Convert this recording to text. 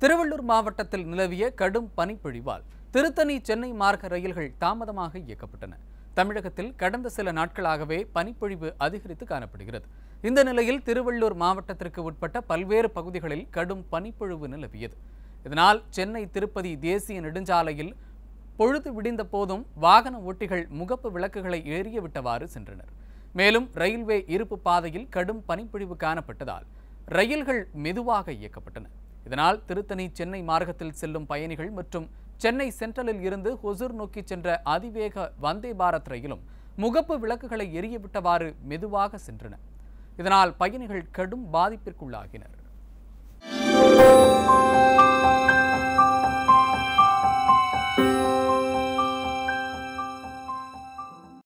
திருவள்ளூர் மாவட்டத்தில் நிலவிய கடும் பனிப்பொழிவால் திருத்தணி சென்னை மார்க்க ரயில்கள் தாமதமாக இயக்கப்பட்டன தமிழகத்தில் கடந்த சில நாட்களாகவே பனிப்பொழிவு அதிகரித்து காணப்படுகிறது இந்த நிலையில் திருவள்ளூர் மாவட்டத்திற்கு உட்பட்ட பல்வேறு பகுதிகளில் கடும் பனிப்பொழிவு நிலவியது இதனால் சென்னை திருப்பதி தேசிய நெடுஞ்சாலையில் பொழுது விடிந்த போதும் வாகன ஓட்டிகள் முகப்பு விளக்குகளை எரிய விட்டவாறு சென்றனர் மேலும் ரயில்வே இருப்பு பாதையில் கடும் பனிப்பொழிவு காணப்பட்டதால் ரயில்கள் மெதுவாக இயக்கப்பட்டன இதனால் திருத்தணி சென்னை மார்க்கத்தில் செல்லும் பயணிகள் மற்றும் சென்னை சென்ட்ரலில் இருந்து ஹொசூர் நோக்கி சென்ற அதிவேக வந்தே பாரத் ரயிலும் முகப்பு விளக்குகளை எரிய விட்டவாறு மெதுவாக சென்றன இதனால் பயணிகள் கடும் பாதிப்பிற்குள்ளாகினர்